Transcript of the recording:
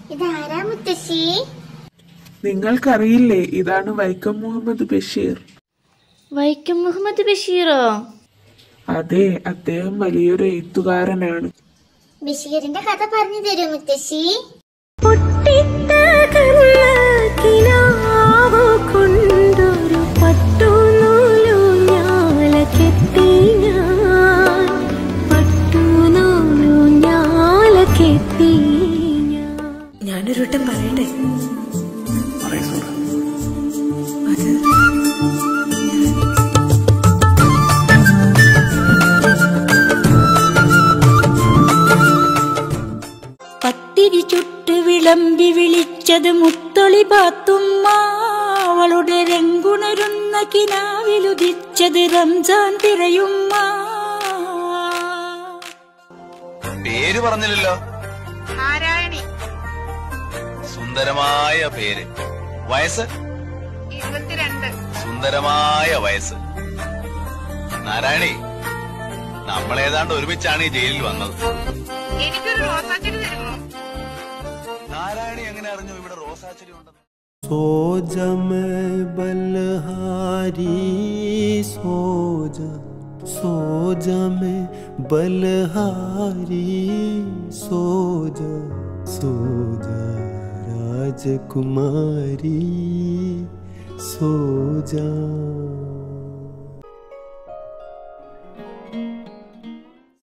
ഇതാരാ മുത്തശ്ശി നിങ്ങൾക്കറിയില്ലേ ഇതാണ് വൈക്കം മുഹമ്മദ് ബഷീർ വൈക്കം മുഹമ്മദ് ബഷീറോ അതെ അദ്ദേഹം വലിയൊരു എഴുത്തുകാരനാണ് ബഷീറിന്റെ കഥ പറഞ്ഞു തരൂ മുത്തശ്ശി കൊണ്ടൊരു പട്ടുനൂലു ഞാലക്കെത്തി ഞാൻ പട്ടുനൂലു ഞാലക്കെത്തി ഞാൻ ഞാനൊരു വട്ടം പറയട്ടെ അത് പത്തിരി ചുട്ട് വിളമ്പി വിളിച്ചത് മുത്തൊളി പാത്തുമ്മ അവളുടെ രംഗുണരുന്ന കിനാവിലുദിച്ചത് റംസാൻ തിരയുമ്മ പേര് പറഞ്ഞില്ലല്ലോ നാരായണി സുന്ദരമായ പേര് വയസ്സ് ഇരുപത്തിരണ്ട് സുന്ദരമായ വയസ്സ് നാരായണി നമ്മൾ ഏതാണ്ട് ഒരുമിച്ചാണ് ഈ ജയിലിൽ വന്നത് എനിക്കൊരു റോസാച്ചെടി തരുമോ നാരായണി എങ്ങനെ അറിഞ്ഞു ഇവിടെ റോസാച്ചെടി ഉണ്ടെന്ന് सोज में बलहारी सोज सोज में बलहारी सोज सोज राजकुमारी सोजा